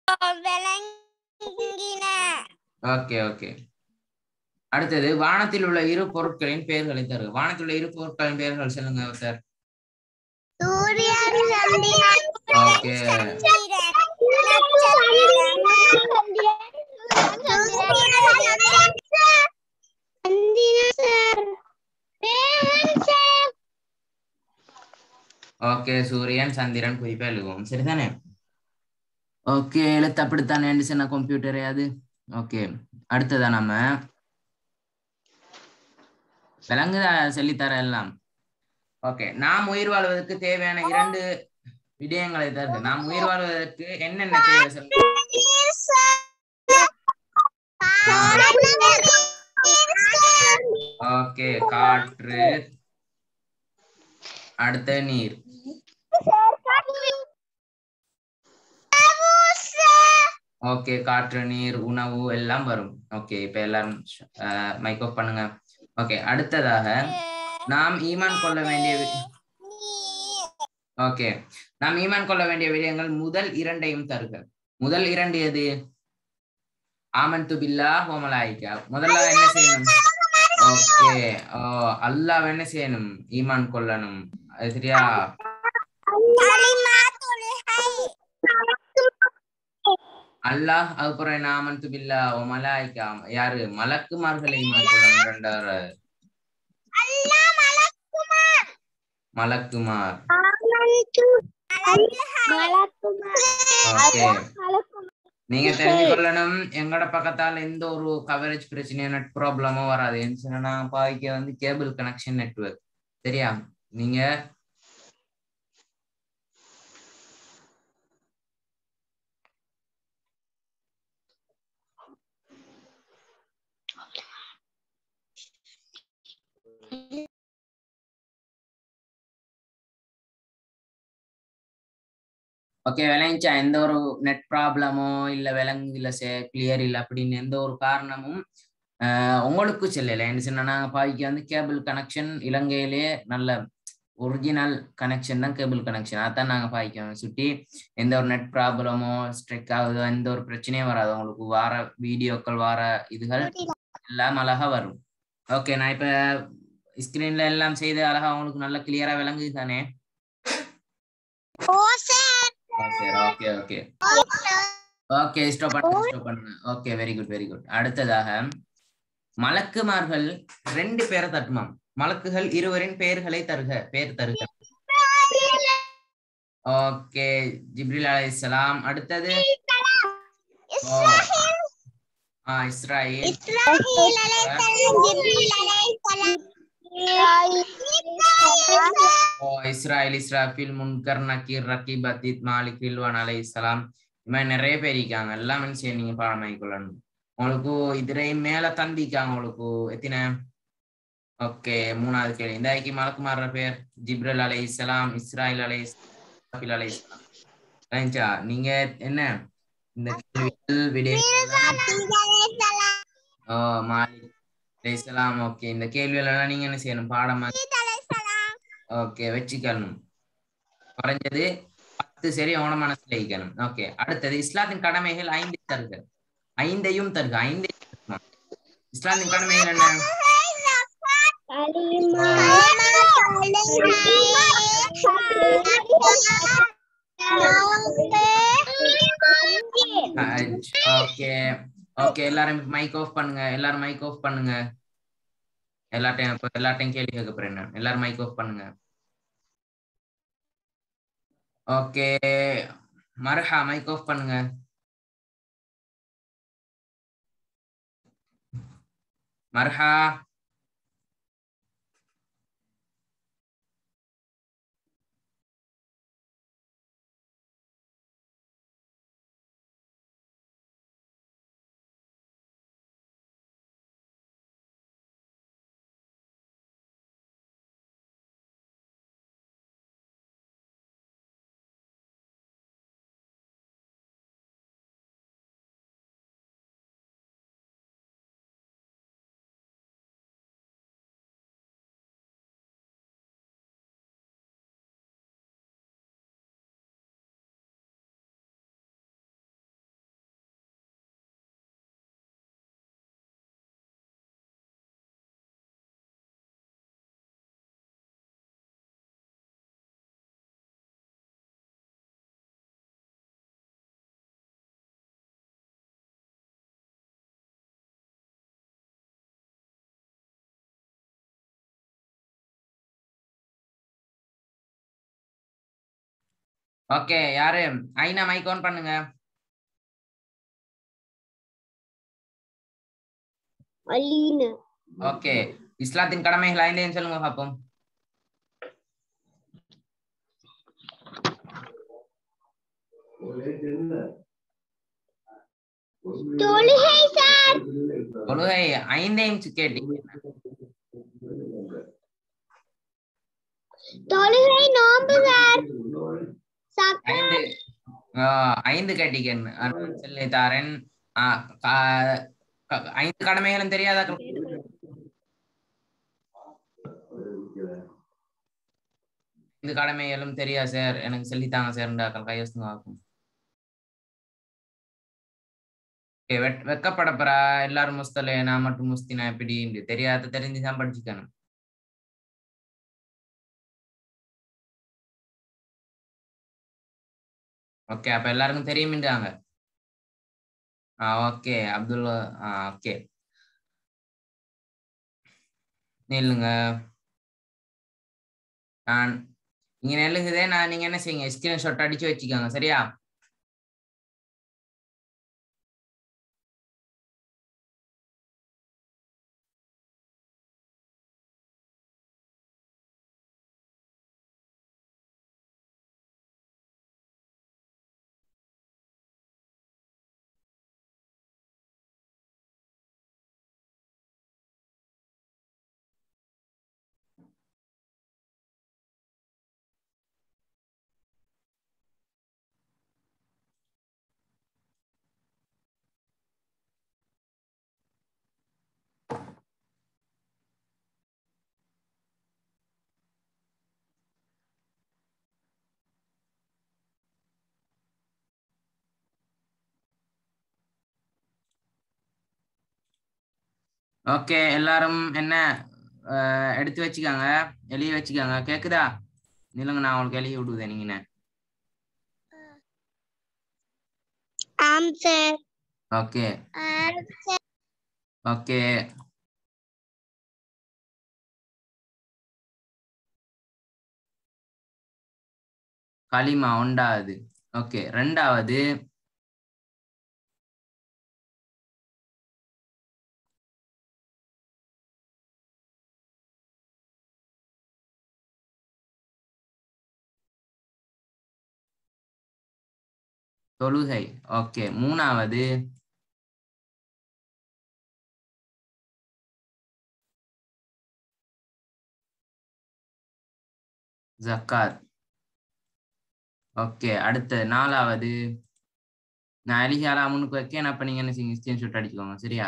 விளங்கின okay okay அடுத்தது வானத்தில் உள்ள இரு பொருட்களின் பெயர்களை தருக வானத்தில் உள்ள இரு பொருட்களின் பெயர்கள் சொல்லுங்க சார் சூரியன் சந்திரன் ஓகே ஓகே சூரியன் சந்திரன் குறிப்பா எழுதுவோம் சரிதானே ஓகே எழுத்து அப்படித்தானே சொன்ன கம்ப்யூட்டரே அது ஓகே அடுத்ததா நம்ம விலங்குதா சொல்லித்தர எல்லாம் ஓகே நாம் உயிர் வாழ்வதற்கு தேவையான இரண்டு விடயங்களை தருது நாம் உயிர் வாழ்வதற்கு என்னென்ன தேவை சொல்லுங்க ஓகே காற்று அடுத்த நீர் ஓகே காற்று நீர் உணவு எல்லாம் வரும் ஓகே இப்ப எல்லாரும் மைக் ஆஃப் பண்ணுங்க ஓகே அடுத்ததாக நாம் ஈமான் கொள்ள வேண்டிய வி- ஓகே நாம் ஈமான் கொள்ள வேண்டிய விடயங்கள் முதல் இரண்டையும் தருக முதல் இரண்டு எது ஆமன் துபில்லா ஹோமலாய்க்கா முதல்ல என்ன செய்யணும் ஓகே ஓ அல்லாஹ் என்ன செய்யணும் ஈமான் கொள்ளணும் அது சரியா அல்லாஹ் அதுக்கப்புறம் என்ன ஆமன் துபில்லா ஓ மலாய்க்கா யாரு மலக்குமார்களை ஈமான் கொள்ளணும் ரெண்டாவது மலக்குமார் ஓகே நீங்க தெரிஞ்சு கொள்ளணும் எங்கட பக்கத்தால எந்த ஒரு கவரேஜ் பிரச்சனையோ நெட் ப்ராப்ளமோ வராது ஏன்னு சொன்னா பாய்க்க வந்து கேபிள் கனெக்ஷன் நெட்வொர்க் சரியா நீங்க ஓகே விளைஞ்சா எந்த ஒரு நெட் ப்ராப்ளமோ இல்ல விலங்கு இல்ல கிளியர் இல்ல அப்படின்னு எந்த ஒரு காரணமும் ஆஹ் உங்களுக்கு செல்லல என்ன சொன்னா நாங்க பாய்க்கு வந்து கேபிள் கனெக்ஷன் இலங்கையிலேயே நல்ல ஒரிஜினல் கனெக்ஷன் தான் கேபிள் கனெக்ஷன் அதான் நாங்க பாய்க்கோம் சுட்டி எந்த ஒரு நெட் ப்ராப்ளமோ ஸ்ட்ரெக் ஆகுதோ எந்த ஒரு பிரச்சனையும் வராது உங்களுக்கு வார வீடியோக்கள் வார இதுகள் எல்லாம் அழகா வரும் ஓகே நான் இப்ப ஸ்கிரீன்ல எல்லாம் செய்து அழகா உங்களுக்கு நல்ல கிளியரா விளங்குது தானே ஓகே ஓகே ஓகே ஸ்டாப் பண்ணுங்க ஸ்டாப் பண்ணுங்க okay very good very good அடுத்ததாக மலக்குமார்கள் ரெண்டு பேரை தட்டுமாம் மலக்குகள் இருவரின் பெயர்களை தருக பெயர் தருக ஓகே ஜிப்ரில் அலைஹிஸ்ஸலாம் அடுத்தது ஓ ஆ இஸ்ராயில் ஓ இஸ்ராயில் இஸ்ராஃபில் முன்கர் நக்கீர் ரக்கீப் அத்தீத் மாலிக் ரில்வான் அலைஹிஸ்ஸலாம் இது மாதிரி நிறைய பேர் இருக்காங்க எல்லாம் மனுஷன் நீங்க பாடமாய் கொள்ளணும் உங்களுக்கு இதுரை மேல தந்திக்காங்க உங்களுக்கு எத்தனை ஓகே மூணாவது கேள்வி இந்த ஐக்கி மலக்குமார பேர் ஜிப்ரல் அலை இஸ்லாம் இஸ்ராயில் அலை இஸ்ராஃபில் அலை இஸ்லாம் ரைஞ்சா நீங்க என்ன இந்த கேள்விகள் விடை ஓ மாலிக் அலை இஸ்லாம் ஓகே இந்த கேள்விகள் எல்லாம் நீங்க என்ன செய்யணும் பாடமா ஓகே வச்சுக்கணும் குறைஞ்சது பத்து சரி அவன மனசுல வைக்கணும் ஓகே அடுத்தது இஸ்லாத்தின் கடமைகள் ஐந்து தருக ஐந்தையும் தருக ஐந்தையும் தருக. இஸ்லாத்தின் கடமைகள் என்ன ஓகே ஓகே எல்லாரும் மைக் ஆஃப் பண்ணுங்க எல்லாரும் மைக் ஆஃப் பண்ணுங்க எல்லாட்டையும் இப்ப எல்லாட்டையும் கேள்வி கேட்க போறேன் நான். எல்லாரும் மைக் ஆஃப் பண்ணுங்க ஓகே மர்ஹா மைக் ஆஃப் பண்ணுங்க மர்ஹா ஓகே யாரு ஐனா மைக் ஆன் பண்ணுங்க அலீனா ஓகே இஸ்லாத்தின் கடமைகள் ஐந்தையும் சொல்லுங்க பாப்போம் தொழுகை சார் தொழுகை ஐந்தையும் கேட்டீங்க தொழுகை நோன்பு சார் சக்கரை ஐந்து ஆஹ் ஐந்து கேட்டீங்கன்னு நான் சொல்லி தாரேன் ஆஹ் கா- க- ஐந்து கடமைகளும் தெரியாதா ஐந்து கடமைகளும் தெரியா சார் எனக்கு சொல்லித்தாங்க சார் கையசுங்க ஆகும் Okay, வெட்- வெக்கப்படப்பறா எல்லாரும் முஸ்தலே நான் மட்டும் முஸ்தினா எப்படி தெரியாத தெரிஞ்சுதான் படிச்சுக்கணும் ஓகே அப்ப எல்லாருக்கும் தெரியுமின்றாங்க ஆ ஓகே அப்துல்லா ஆ ஓகே நில்லுங்க நான் இங்க நெல்லுங்குதே நான் நீங்க என்ன செய்யுங்க ஸ்கிரீன்ஷாட் அடிச்சு வச்சுக்கோங்க சரியா ஓகே எல்லாரும் என்ன அஹ், எடுத்து வச்சுக்காங்க எழுதி வச்சுக்காங்க கேக்குதா நில்லுங்க நான் உங்களுக்கு எழுதி விடுவேன் நீங்க ஆம் சார் ஓகே ஓகே களிமா ஒண்டாவது ஓகே ரெண்டாவது தொழுகை ஓகே மூணாவது ஜக்காத் ஓகே அடுத்து நாலாவது நான் அலிஹாலா முன்னுக்கு வைக்கேன் அப்ப நீங்க என்ன செய்யுங்க ஸ்கிரீன்ஷாட் அடிச்சுக்கோங்க சரியா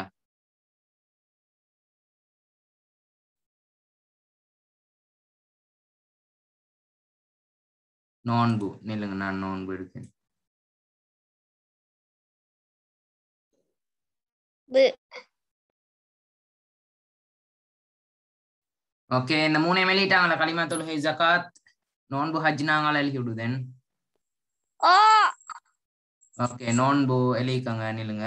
நோன்பு நில்லுங்க நான் நோன்பு எடுக்கேன் ஓகே இந்த மூணே வெளியிட்டாங்களா களிமா தொழுகை ஜகாத் நோன்பு ஹஜ் நாங்கள் எழுதி விடுதேன் ஓ ஓகே நோன்பு எழுதிக்கங்க நில்லுங்க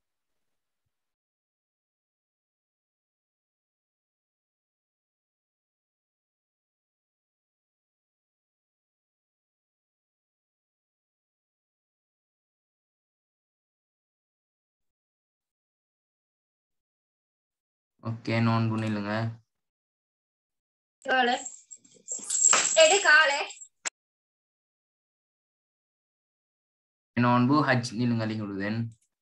ஓகே நோன்பு நில்லுங்க காலை எடு காலை நோன்பு ஹஜ் நில்லுங்க எழுதி விடுதேன்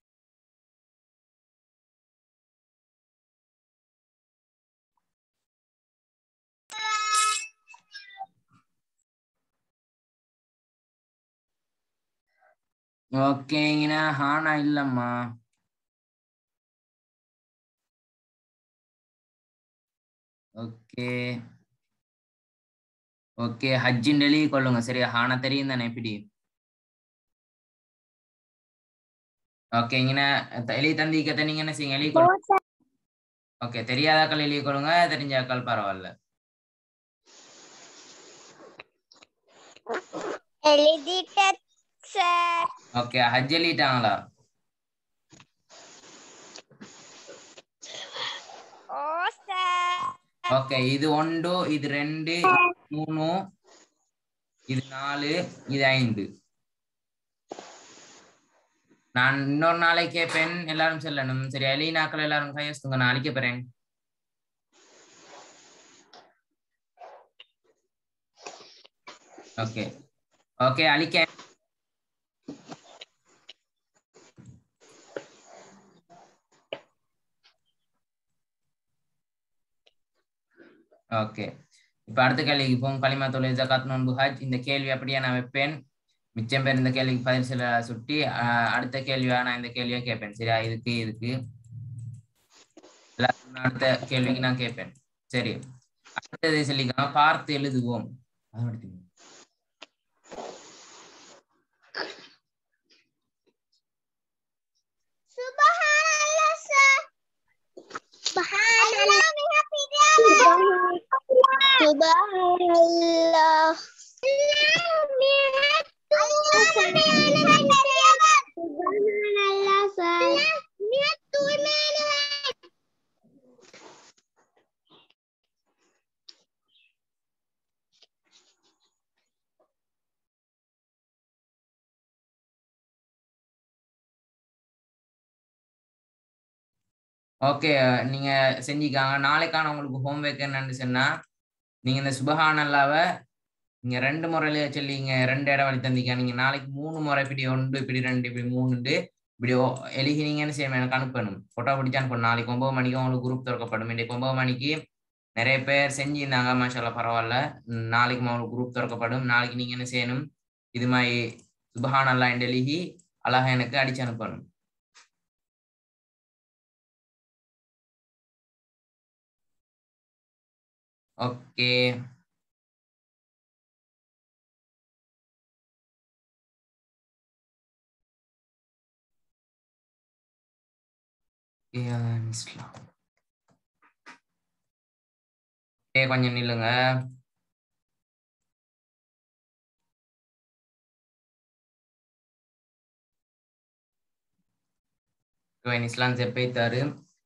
ஓகே இங்கன ஹானா இல்லம்மா ஓகே ஓகே ஹஜ்ஜின் எழுதி கொள்ளுங்க சரியா ஹானா தெரியும் தானே எப்படி ஓகே இங்கன எழுதி தந்திக்கத்தை நீங்க என்ன செய்யுங்க எழுதி கொள்ளுங்க ஓகே தெரியாதாக்கள் எழுதி கொள்ளுங்க தெரிஞ்சாக்கள் பரவாயில்ல எழுதிட்ட சார் ஓகே ஹஜ் எழுதிட்டாங்களா ஓ சார் ஓகே இது ஒன்று இது ரெண்டு மூணு இது நாலு இது ஐந்து நான் இன்னொரு நாளைக்கு கேட்பேன் எல்லாரும் செல்லணும் சரி அலீனாக்கள் எல்லாரும் கையெழுத்துங்க நான் அழிக்க போறேன் ஓகே ஓகே அழிக்க ஓகே இப்ப அடுத்த கேள்விக்கு போகும் களிமா தொழில் ஜகாத் நோன்பு ஹஜ் இந்த கேள்வி அப்படியே நான் வைப்பேன் மிச்சம் பேர் இந்த கேள்விக்கு பதில் சில சுட்டி ஆஹ், அடுத்த கேள்வியா நான் இந்த கேள்வியா கேட்பேன் சரியா இதுக்கு இதுக்கு எல்லாருக்கும் நான் அடுத்த கேள்விக்கு நான் கேட்பேன் சரி அடுத்தது சொல்லிக்கலாம் பார்த்து எழுதுவோம் அதை எடுத்துக்கோங்க. Subhanallah, sir. Subhanallah. Subhanallah. Subhanallah, sir. Okay நீங்க செஞ்சிக்காங்க நாளைக்கான உங்களுக்கு ஹோம்ஒர்க் என்னன்னு சொன்னா நீங்க இந்த சுபஹானல்லாவை நீங்க ரெண்டு முறையில சொல்லிங்க ரெண்டு இடம் வழி தந்திக்க நீங்க நாளைக்கு மூணு முறை இப்படி ஒன்று இப்படி ரெண்டு இப்படி மூணுண்டு இப்படி ஓ- எழுதினீங்கன்னு செய்யணும் எனக்கு அனுப்பணும் போட்டோ பிடிச்சு அனுப்பணும் நாளைக்கு ஒன்பது மணிக்கு உங்களுக்கு குரூப் திறக்கப்படும் இன்னைக்கு ஒன்பது மணிக்கு நிறைய பேர் செஞ்சிருந்தாங்க மாஷால்லா பரவாயில்ல ம், நாளைக்கு உங்களுக்கு குரூப் திறக்கப்படும் நாளைக்கு நீங்க என்ன செய்யணும் இது மாதிரி சுபஹானல்லா என்று எழுதி அழகா எனக்கு அடிச்சு அனுப்பணும் ஓகே இஸ்லாம் ஓகே கொஞ்சம் நில்லுங்க இஸ்லாம் செப்பைத்தாரு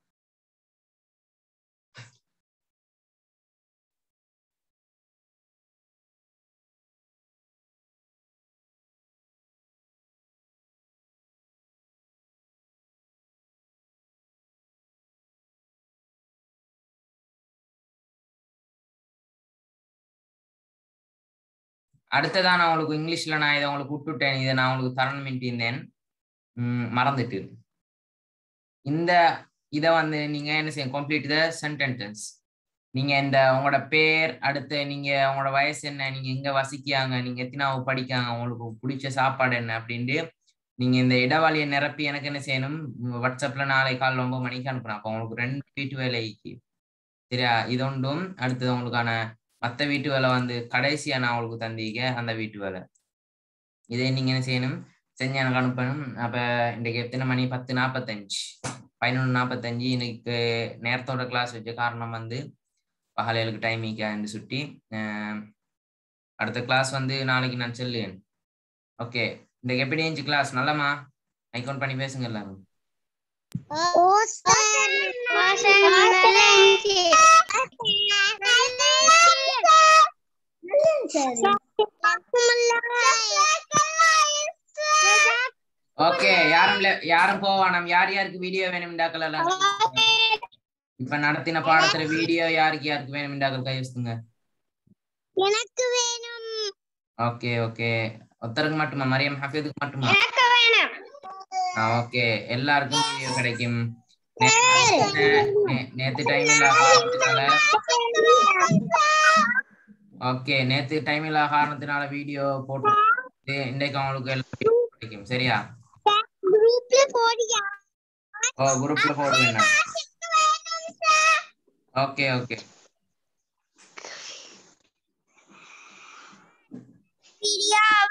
அடுத்ததா நான் உங்களுக்கு இங்கிலீஷ்ல நான் இதை உங்களுக்கு விட்டுட்டேன் இதை நான் உங்களுக்கு தரணும் இருந்தேன் உம் மறந்துட்டு இந்த இதை வந்து நீங்க என்ன செய்யும் கம்ப்ளீட் த சென்டென்டென்ஸ் நீங்க இந்த உங்களோட பேர் அடுத்து நீங்க உங்களோட வயசு என்ன நீங்க எங்க வசிக்காங்க நீங்க எத்தனாவது படிக்காங்க உங்களுக்கு பிடிச்ச சாப்பாடு என்ன அப்படின்ட்டு நீங்க இந்த இடவாளியை நிரப்பி எனக்கு என்ன செய்யணும் உங்க வாட்ஸ்அப்ல நாளை கால் ஒன்பது மணிக்கு அனுப்பணும் அப்போ உங்களுக்கு ரெண்டு வீட்டு வேலைக்கு சரியா இது ஒன்றும் அடுத்தது உங்களுக்கான மற்ற வீட்டு வேலை வந்து கடைசியா நான் உங்களுக்கு தந்தீங்க அந்த வீட்டு வேலை இதை நீங்க என்ன செய்யணும் செஞ்சு எனக்கு அனுப்பணும் அப்ப இன்றைக்கு எத்தனை மணி பத்து நாற்பத்தஞ்சு பதினொன்று நாற்பத்தஞ்சு இன்னைக்கு நேரத்தோட கிளாஸ் வச்ச காரணம் வந்து பகலைகளுக்கு டைம் என்று சுட்டி அஹ் அடுத்த கிளாஸ் வந்து நாளைக்கு நான் சொல்லுவேன் ஓகே இன்றைக்கு எப்படி இருந்துச்சு கிளாஸ் நல்லமா ஐக்கவுண்ட் பண்ணி பேசுங்க எல்லாரும் ஓகே யாரும் le- யாரும் போவானம் யார் யாருக்கு வீடியோ வேணும் எல்லாரும் இப்ப நடத்தின பாடத்துல வீடியோ யாருக்கு யாருக்கு வேணும் இண்டாக்கள் கை வச்சுங்க எனக்கு வேணும் ஓகே ஓகே ஒருத்தருக்கு மட்டுமா மரியம் ஹஃபீதுக்கு மட்டுமா எனக்கு வேணும் ஓகே எல்லாருக்கும் வீடியோ கிடைக்கும் நேத்து நே- நேத்து டைம் இல்ல காரணத்தினால ஓகே நேத்து டைம் இல்ல காரணத்தினால வீடியோ போட்டு இன்றைக்கு அவங்களுக்கு எல்லாம் video கிடைக்கும் சரியா குரூப்ல போடியா ஓ குரூப்ல போடுவேன் ஓகே ஓகே வீடியோ